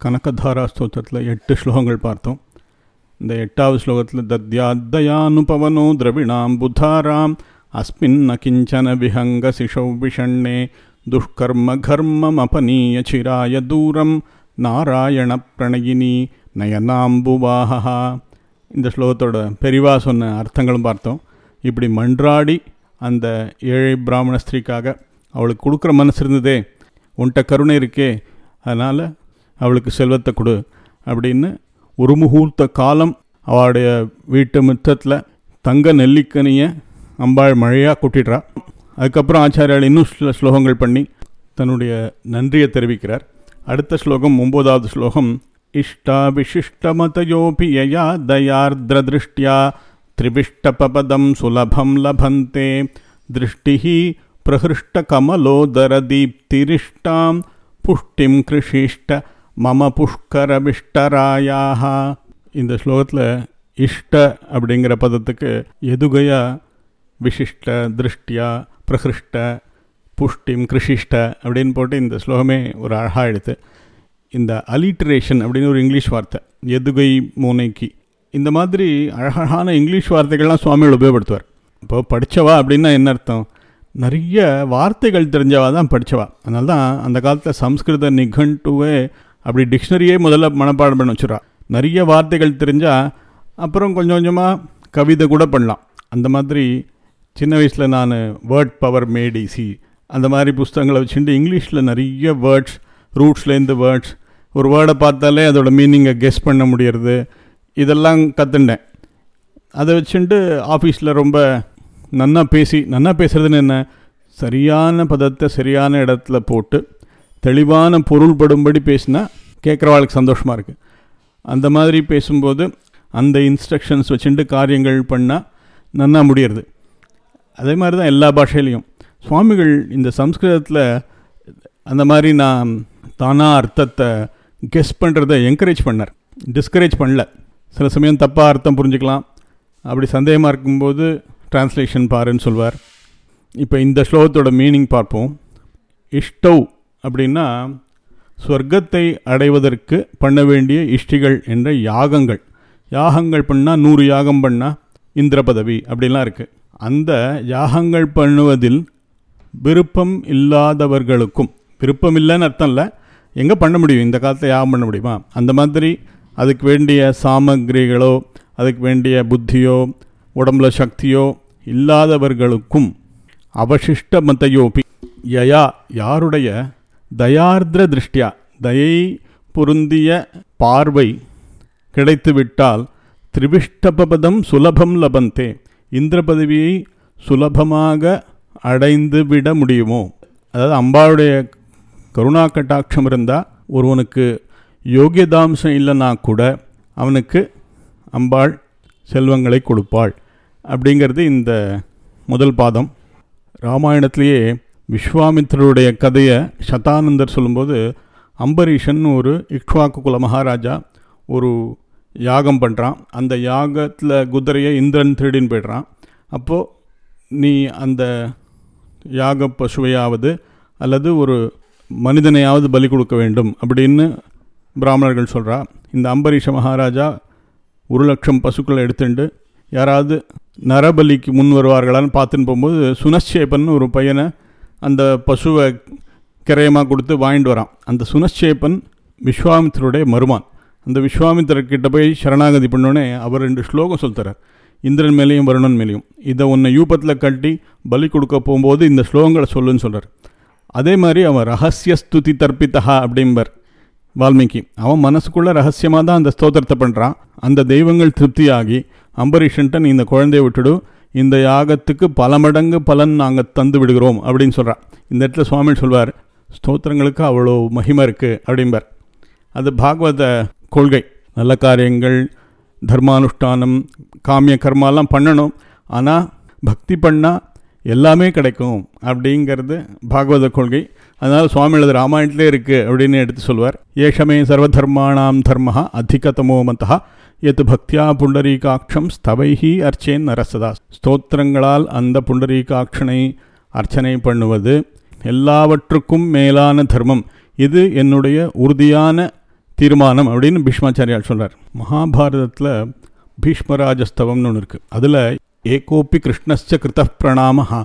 கனகதாரா ஸ்தோத்திரத்தில் எட்டு ஸ்லோகங்கள் பார்த்தோம் இந்த எட்டாவது ஸ்லோகத்தில் தத்யாத்தயானுபவனோ திரவிணாம் புதாராம் அஸ்மின் ந கிஞ்சன விஹங்க சிஷௌ விஷண்ணே துஷ்கர்ம கர்மம் அபனீய சிராய தூரம் நாராயண பிரணயினி நயனாம்புவாகா இந்த ஸ்லோகத்தோட பெரிவா சொன்ன அர்த்தங்களும் பார்த்தோம் இப்படி மன்றாடி அந்த ஏழை பிராமண ஸ்திரீக்காக அவளுக்கு கொடுக்குற மனசு இருந்ததே உன்கிட்ட கருணை இருக்கே அதனால் அவளுக்கு செல்வத்தை கொடு அப்படின்னு ஒரு முகூர்த்த காலம் அவளுடைய வீட்டு முற்றத்தில் தங்க நெல்லிக்கனியை அம்பாள் மழையாக கொட்டிடுறா அதுக்கப்புறம் ஆச்சாரியால் இன்னும் சில ஸ்லோகங்கள் பண்ணி தன்னுடைய நன்றியை தெரிவிக்கிறார் அடுத்த ஸ்லோகம் ஒம்போதாவது ஸ்லோகம் இஷ்டாபிஷிஷ்டமதயோபி யயா தயார்திரதிருஷ்டியா திரிபிஷ்டபதம் சுலபம் லபந்தே திருஷ்டிः பிரஹிருஷ்டகமலோதரதீப்திரிஷ்டாம் புஷ்டிம் கிருஷிஷ்ட மம புஷ்கரவிஷ்டராயாக இந்த ஸ்லோகத்தில் இஷ்ட அப்படிங்கிற பதத்துக்கு எதுகையா விசிஷ்ட திருஷ்டியா பிரகிருஷ்ட புஷ்டிம் கிருஷிஷ்ட அப்படின்னு போட்டு இந்த ஸ்லோகமே ஒரு அழகாக எடுத்து இந்த அலிட்ரேஷன் அப்படின்னு ஒரு இங்கிலீஷ் வார்த்தை எதுகை மூனைக்கு இந்த மாதிரி அழகழகான இங்கிலீஷ் வார்த்தைகள்லாம் சுவாமிகள் உபயோகப்படுத்துவார் இப்போ படித்தவா அப்படின்னா என்ன அர்த்தம் நிறைய வார்த்தைகள் தெரிஞ்சவா தான் படித்தவா அதனால தான் அந்த காலத்தில் சம்ஸ்கிருத நிகண்டுவே அப்படி டிக்ஷனரியே முதல்ல மனப்பாடம் பண்ண வச்சுருவா நிறைய வார்த்தைகள் தெரிஞ்சால் அப்புறம் கொஞ்சம் கொஞ்சமாக கவிதை கூட பண்ணலாம் அந்த மாதிரி சின்ன வயசில் நான் வேர்ட் பவர் மேட் ஈஸி அந்த மாதிரி புஸ்தகங்களை வச்சுட்டு இங்கிலீஷில் நிறைய வேர்ட்ஸ் ரூட்ஸ்லேருந்து வேர்ட்ஸ் ஒரு வேர்டை பார்த்தாலே அதோட மீனிங்கை கெஸ் பண்ண முடியறது இதெல்லாம் கற்றுண்டேன் அதை வச்சுட்டு ஆஃபீஸில் ரொம்ப நன்னா பேசி நன்னா பேசுகிறதுன்னு என்ன சரியான பதத்தை சரியான இடத்துல போட்டு தெளிவான பொருள் படும்படி பேசினா கேட்குறவாளுக்கு சந்தோஷமாக இருக்குது அந்த மாதிரி பேசும்போது அந்த இன்ஸ்ட்ரக்ஷன்ஸ் வச்சுட்டு காரியங்கள் பண்ணால் நன்னா முடியறது அதே மாதிரி தான் எல்லா பாஷையிலையும் சுவாமிகள் இந்த சம்ஸ்கிருதத்தில் அந்த மாதிரி நான் தானாக அர்த்தத்தை கெஸ் பண்ணுறதை என்கரேஜ் பண்ணார் டிஸ்கரேஜ் பண்ணல சில சமயம் தப்பாக அர்த்தம் புரிஞ்சுக்கலாம் அப்படி சந்தேகமாக இருக்கும்போது டிரான்ஸ்லேஷன் பாருன்னு சொல்வார் இப்போ இந்த ஸ்லோகத்தோட மீனிங் பார்ப்போம் இஷ்டவ் அப்படின்னா சொர்க்கத்தை அடைவதற்கு பண்ண வேண்டிய இஷ்டிகள் என்ற யாகங்கள் யாகங்கள் பண்ணால் நூறு யாகம் பண்ணால் இந்திர பதவி அப்படிலாம் இருக்குது அந்த யாகங்கள் பண்ணுவதில் விருப்பம் இல்லாதவர்களுக்கும் விருப்பம் இல்லைன்னு அர்த்தம் இல்லை எங்கே பண்ண முடியும் இந்த காலத்தில் யாகம் பண்ண முடியுமா அந்த மாதிரி அதுக்கு வேண்டிய சாமகிரிகளோ அதுக்கு வேண்டிய புத்தியோ உடம்புல சக்தியோ இல்லாதவர்களுக்கும் அவசிஷ்ட மத்தையோபி யயா யாருடைய தயார்திர திருஷ்டியா தயை பொருந்திய பார்வை கிடைத்துவிட்டால் திரிபிஷ்டபதம் சுலபம் லபந்தே இந்திர பதவியை சுலபமாக அடைந்து விட முடியுமோ அதாவது அம்பாளுடைய கருணா கட்டாட்சம் இருந்தால் ஒருவனுக்கு யோகியதாம்சம் இல்லைன்னா கூட அவனுக்கு அம்பாள் செல்வங்களை கொடுப்பாள் அப்படிங்கிறது இந்த முதல் பாதம் ராமாயணத்திலேயே விஸ்வாமித்திரருடைய கதையை சதானந்தர் சொல்லும்போது அம்பரீஷன் ஒரு இக்ஷ்வாக்கு குல மகாராஜா ஒரு யாகம் பண்ணுறான் அந்த யாகத்தில் குதிரையை இந்திரன் திருடின்னு போய்ட்றான் அப்போது நீ அந்த யாக பசுவையாவது அல்லது ஒரு மனிதனையாவது பலி கொடுக்க வேண்டும் அப்படின்னு பிராமணர்கள் சொல்கிறா இந்த அம்பரீஷ மகாராஜா ஒரு லட்சம் பசுக்களை எடுத்துட்டு யாராவது நரபலிக்கு முன் வருவார்களான்னு பார்த்துன்னு போகும்போது சுனஷேபன் ஒரு பையனை அந்த பசுவை கிரயமாக கொடுத்து வாங்கிட்டு வரான் அந்த சுனஷேபன் விஸ்வாமித்தருடைய மருமான் அந்த விஸ்வாமித்திரர்கிட்ட போய் சரணாகதி பண்ணோடனே அவர் ரெண்டு ஸ்லோகம் சொல்லித்தரார் இந்திரன் மேலேயும் வருணன் மேலேயும் இதை உன்னை யூபத்தில் கட்டி பலி கொடுக்க போகும்போது இந்த ஸ்லோகங்களை சொல்லுன்னு சொல்கிறார் அதே மாதிரி அவன் ரகசிய ஸ்துதி தர்ப்பித்தகா அப்படிம்பர் வால்மீகி அவன் மனசுக்குள்ளே ரகசியமாக தான் அந்த ஸ்தோத்திரத்தை பண்ணுறான் அந்த தெய்வங்கள் திருப்தியாகி அம்பரீஷன்ட்ட நீ இந்த குழந்தைய விட்டுடு இந்த யாகத்துக்கு பல மடங்கு பலன் நாங்கள் தந்து விடுகிறோம் அப்படின்னு சொல்கிறான் இந்த இடத்துல சுவாமி சொல்வார் ஸ்தோத்திரங்களுக்கு அவ்வளோ மகிமை இருக்குது அப்படிம்பார் அது பாகவத கொள்கை நல்ல காரியங்கள் தர்மானுஷ்டானம் காமிய கர்மாலாம் பண்ணணும் ஆனால் பக்தி பண்ணால் எல்லாமே கிடைக்கும் அப்படிங்கிறது பாகவத கொள்கை அதனால் சுவாமிகளது ராமாயணத்திலே இருக்குது அப்படின்னு எடுத்து சொல்வார் ஏஷமே சர்வதர்மாணாம் தர்ம அதிகதமோ மதா எத் பக்தியா புண்டரீகாட்சம் ஸ்தவைஹி அர்ச்சேன் நரசதா ஸ்தோத்திரங்களால் அந்த புண்டரீகாட்சனை அர்ச்சனை பண்ணுவது எல்லாவற்றுக்கும் மேலான தர்மம் இது என்னுடைய உறுதியான தீர்மானம் அப்படின்னு பீஷ்மாச்சாரியால் சொல்கிறார் மகாபாரதத்தில் பீஷ்மராஜஸ்தவம்னு ஒன்று இருக்குது அதில் ஏகோப்பி கிருஷ்ணஸ்ய கிருத பிரணாமஹா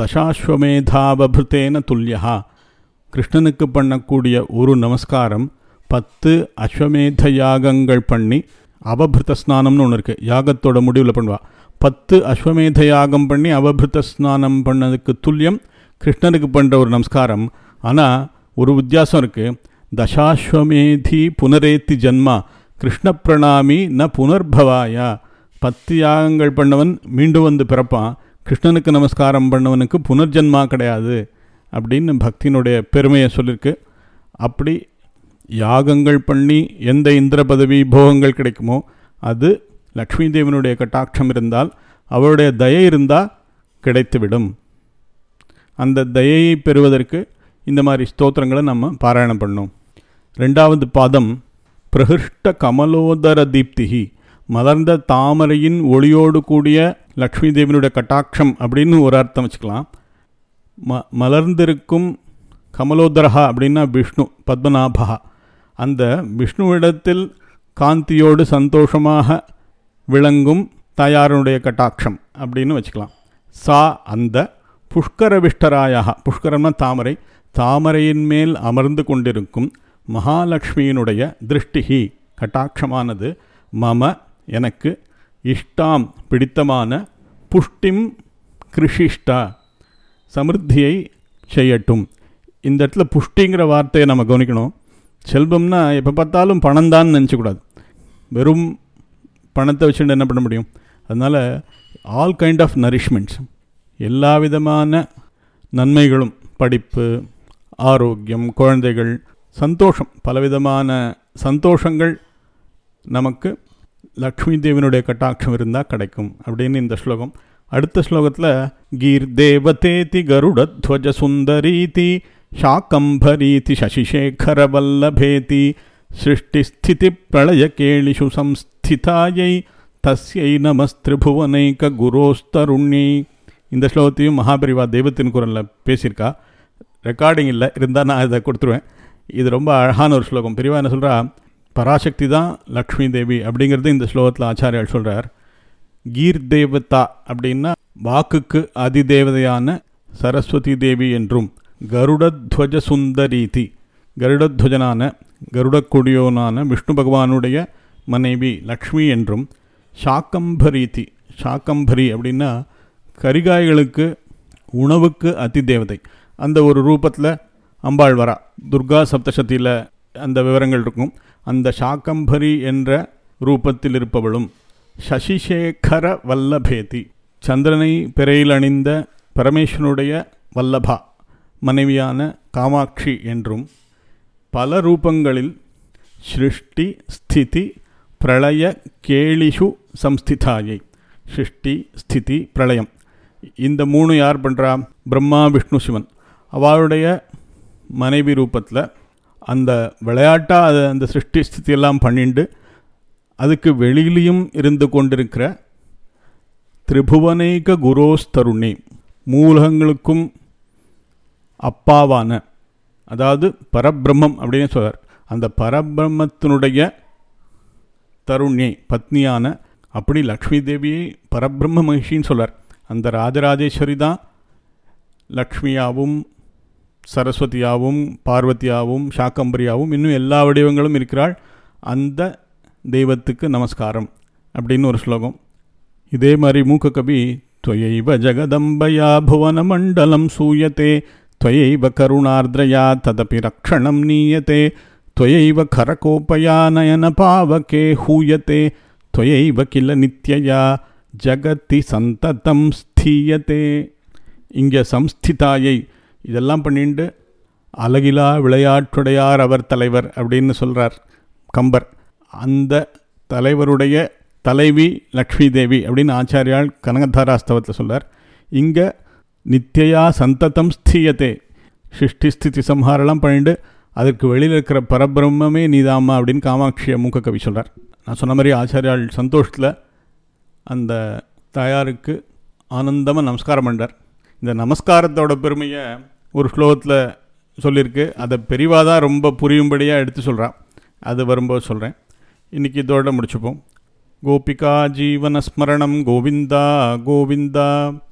தசாஸ்வமேதாவபிருத்தேன துல்லியா கிருஷ்ணனுக்கு பண்ணக்கூடிய ஒரு நமஸ்காரம் பத்து அஸ்வமேத யாகங்கள் பண்ணி அவபிருத்த ஸ்நானம்னு ஒன்று இருக்குது யாகத்தோட முடிவில் பண்ணுவா பத்து அஸ்வமேத யாகம் பண்ணி அவபிருத்த ஸ்நானம் பண்ணதுக்கு துல்லியம் கிருஷ்ணனுக்கு பண்ணுற ஒரு நமஸ்காரம் ஆனால் ஒரு வித்தியாசம் இருக்குது தசாஸ்வமேதி புனரேத்தி ஜன்மா கிருஷ்ண பிரணாமி ந புனர்பவாயா பத்து யாகங்கள் பண்ணவன் மீண்டும் வந்து பிறப்பான் கிருஷ்ணனுக்கு நமஸ்காரம் பண்ணவனுக்கு புனர்ஜன்மா கிடையாது அப்படின்னு பக்தியினுடைய பெருமையை சொல்லியிருக்கு அப்படி யாகங்கள் பண்ணி எந்த இந்திர பதவி போகங்கள் கிடைக்குமோ அது லக்ஷ்மி தேவனுடைய கட்டாட்சம் இருந்தால் அவருடைய தயை இருந்தால் கிடைத்துவிடும் அந்த தயையை பெறுவதற்கு இந்த மாதிரி ஸ்தோத்திரங்களை நம்ம பாராயணம் பண்ணோம் ரெண்டாவது பாதம் பிரகிருஷ்ட கமலோதர தீப்திகி மலர்ந்த தாமரையின் ஒளியோடு கூடிய லக்ஷ்மி தேவியினுடைய கட்டாட்சம் அப்படின்னு ஒரு அர்த்தம் வச்சுக்கலாம் ம மலர்ந்திருக்கும் கமலோதரஹா அப்படின்னா விஷ்ணு பத்மநாபா அந்த விஷ்ணுவிடத்தில் காந்தியோடு சந்தோஷமாக விளங்கும் தாயாருடைய கட்டாட்சம் அப்படின்னு வச்சுக்கலாம் சா அந்த புஷ்கரவிஷ்டராயாக புஷ்கரம்னா தாமரை தாமரையின் மேல் அமர்ந்து கொண்டிருக்கும் மகாலட்சுமியினுடைய திருஷ்டிகி கட்டாட்சமானது மம எனக்கு இஷ்டாம் பிடித்தமான புஷ்டிம் கிருஷிஷ்டா சமிருத்தியை செய்யட்டும் இந்த இடத்துல புஷ்டிங்கிற வார்த்தையை நம்ம கவனிக்கணும் செல்வம்னா எப்போ பார்த்தாலும் பணம் தான் நினச்சக்கூடாது வெறும் பணத்தை வச்சுட்டு என்ன பண்ண முடியும் அதனால் ஆல் கைண்ட் ஆஃப் நரிஷ்மெண்ட்ஸ் எல்லா விதமான நன்மைகளும் படிப்பு ஆரோக்கியம் குழந்தைகள் சந்தோஷம் பலவிதமான சந்தோஷங்கள் நமக்கு லக்ஷ்மி தேவினுடைய கட்டாட்சம் இருந்தால் கிடைக்கும் அப்படின்னு இந்த ஸ்லோகம் அடுத்த ஸ்லோகத்தில் கீர் தேவதேதி கருடத்வஜ சுந்தரீதி शाकम्भरीति शशिशेखरवल्लभेति सृष्टिस्थितिप्रलयकेलिषु संस्थितायै தஸ்யை நமஸ்திரிபுவனைக குரோஸ்தருண்ணி இந்த ஸ்லோகத்தையும் மகாபரிவா தெய்வத்தின் குரலில் பேசியிருக்கா ரெக்கார்டிங் இல்லை இருந்தால் நான் இதை கொடுத்துருவேன் இது ரொம்ப அழகான ஒரு ஸ்லோகம் பெரியவா என்ன சொல்கிறா பராசக்தி தான் லக்ஷ்மி தேவி அப்படிங்கிறது இந்த ஸ்லோகத்தில் ஆச்சாரியால் சொல்கிறார் கீர் தேவதா அப்படின்னா வாக்குக்கு அதிதேவதையான சரஸ்வதி தேவி என்றும் கருடத்வஜ சுந்தரீதி கருடத்வஜனான கருடக்கொடியோனான விஷ்ணு பகவானுடைய மனைவி லக்ஷ்மி என்றும் சாக்கம்பரீதி சாக்கம்பரி அப்படின்னா கரிகாய்களுக்கு உணவுக்கு அதி தேவதை அந்த ஒரு ரூபத்தில் அம்பாள் வரா துர்கா சப்தசதியில் அந்த விவரங்கள் இருக்கும் அந்த சாக்கம்பரி என்ற ரூபத்தில் இருப்பவளும் சசிசேகர வல்லபேதி சந்திரனை பிறையில் அணிந்த பரமேஸ்வனுடைய வல்லபா மனைவியான காமாட்சி என்றும் பல ரூபங்களில் சிருஷ்டி ஸ்திதி பிரளய கேளிஷு சம்ஸ்திதாயை சிருஷ்டி ஸ்திதி பிரளயம் இந்த மூணு யார் பண்ணுறா பிரம்மா விஷ்ணு சிவன் அவளுடைய மனைவி ரூபத்தில் அந்த விளையாட்டாக அதை அந்த சிருஷ்டி ஸ்திதியெல்லாம் பண்ணிண்டு அதுக்கு வெளியிலையும் இருந்து கொண்டிருக்கிற திரிபுவனைக குரோஸ்தருணி மூலகங்களுக்கும் அப்பாவான அதாவது பரபிரம்மம் அப்படின்னு சொல்கிறார் அந்த பரபிரம்மத்தினுடைய தருணியை பத்னியான அப்படி லக்ஷ்மி தேவியை பரபிரம்ம மகிஷின்னு சொல்கிறார் அந்த ராஜராஜேஸ்வரி தான் லக்ஷ்மியாகவும் சரஸ்வதியாகவும் பார்வதியாகவும் சாக்கம்பரியாகவும் இன்னும் எல்லா வடிவங்களும் இருக்கிறாள் அந்த தெய்வத்துக்கு நமஸ்காரம் அப்படின்னு ஒரு ஸ்லோகம் இதே மாதிரி மூக்க கவி துவையைவ ஜெகதம்பயா புவனமண்டலம் சூயத்தே त्वयैव करुणार्द्रया तदपि रक्षणं नीयते त्वयैव खरकोपया नयनपावके हूयते त्वयैव किल नित्यया ஜகத்தி சந்ததம் ஸ்தீயத்தே இங்கே சம்ஸ்திதாயை இதெல்லாம் பண்ணிட்டு அழகிலா விளையாட்டுடையார் அவர் தலைவர் அப்படின்னு சொல்கிறார் கம்பர் அந்த தலைவருடைய தலைவி லக்ஷ்மி தேவி அப்படின்னு ஆச்சாரியால் கனகதாராஸ்தவத்தில் சொல்கிறார் இங்கே நித்தியா சந்ததம் ஸ்தீயத்தே சிருஷ்டி ஸ்திதி சம்ஹாரெல்லாம் பண்ணிட்டு அதற்கு வெளியில் இருக்கிற பரபிரம்மே நீதாமா அப்படின்னு காமாட்சியை மூக்க கவி சொல்கிறார் நான் சொன்ன மாதிரி ஆச்சாரியால் சந்தோஷத்தில் அந்த தாயாருக்கு ஆனந்தமாக நமஸ்காரம் பண்ணார் இந்த நமஸ்காரத்தோட பெருமையை ஒரு ஸ்லோகத்தில் சொல்லியிருக்கு அதை பெரிவாக தான் ரொம்ப புரியும்படியாக எடுத்து சொல்கிறான் அது வரும்போது சொல்கிறேன் இன்றைக்கி இதோட முடிச்சுப்போம் கோபிகா ஜீவனஸ்மரணம் கோவிந்தா கோவிந்தா